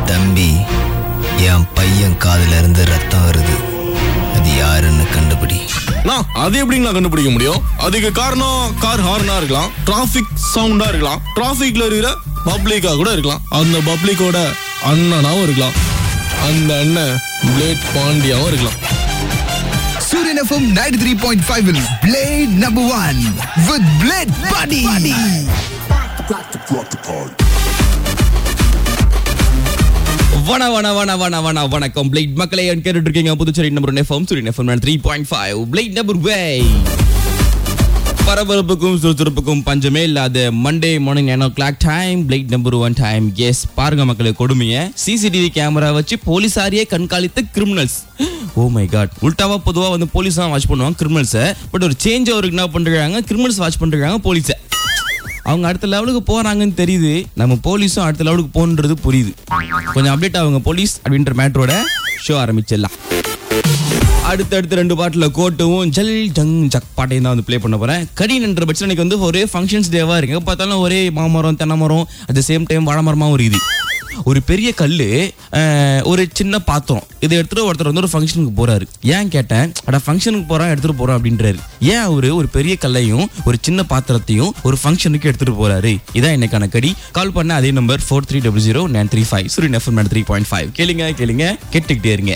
தம்பி என் பையன் காதுல இருந்து ரத்தம் வருது அது யாருன்னு கண்டுபிடி நான் அது எப்படிங்களா கண்டுபிடிக்க முடியும் அதுக்கு காரணம் கார் ஹார்னா இருக்கலாம் டிராபிக் சவுண்டா இருக்கலாம் டிராபிக்ல இருக்கிற பப்ளிக்கா கூட இருக்கலாம் அந்த பப்ளிக்கோட அண்ணனாவும் இருக்கலாம் அந்த அண்ணன் பிளேட் பாண்டியாவும் இருக்கலாம் Surin FM 93.5 will Blade number one with Blade Buddy. வண வண வண வண வண வணக்கம் பிளைட் மக்களை கேட்டுட்டு இருக்கீங்க Puducherry number FM Suriyan FM three point five flight number வே பரபரப்புக்கும் சுறுசுறுப்புக்கும் பஞ்சமே இல்லாத Monday morning nine o'clock time flight number one time yes பாருங்க மக்களே கொடுமைய சிசிடிவி கேமரா வச்சு போலீசாரியே கண்காணித்த கிரிமினல்ஸ் ஓ மை காட் உல்டாவா பொதுவா வந்து போலீஸ் தான் வாட்ச் பண்ணுவாங்க கிரிமினல்ஸை பட் ஒரு சேஞ்ச் அவருக்கு என்ன பண்றாங்க கிரிமினல்ஸ் வாட்ச் பண்றாங்க போலீஸை அவங்க அடுத்த லெவலுக்கு போறாங்கன்னு தெரியுது நம்ம போலீஸும் அடுத்த லெவலுக்கு போன்றது புரியுது கொஞ்சம் அப்டேட் ஆகுங்க போலீஸ் அப்படின்ற மேட்டரோட ஷோ ஆரம்பிச்சிடலாம் அடுத்தடுத்து ரெண்டு பாட்டில் கோட்டும் ஜல் ஜங் ஜக் பாட்டையும் தான் வந்து ப்ளே பண்ண போறேன் கடின் என்ற பட்சம் எனக்கு வந்து ஒரே ஃபங்க்ஷன்ஸ் டேவா இருக்கு எங்க பார்த்தாலும் ஒரே மாமரம் தென்னை மரம் அட் த சேம் டைம் வாழை மரமாவும் இருக்குது ஒரு பெரிய கல்லு அஹ், ஒரு சின்ன பாத்திரம் இதை எடுத்துட்டு ஒருத்தர் வந்து ஒரு ஃபங்க்ஷனுக்கு போறாரு ஏன் கேட்டேன் அட ஃபங்க்ஷனுக்கு போறான் எடுத்துட்டு போறோம் அப்படின்றாரு ஏன் அவரு ஒரு பெரிய கல்லையும் ஒரு சின்ன பாத்திரத்தையும் ஒரு ஃபங்க்ஷனுக்கு எடுத்துட்டு போறாரு இதான் எனக்கான கடி கால் பண்ண அதே number four three double zero nine three five Suriyan FM three point five கேளுங்க கேளுங்க கேட்டுக்கிட்டே இருங்க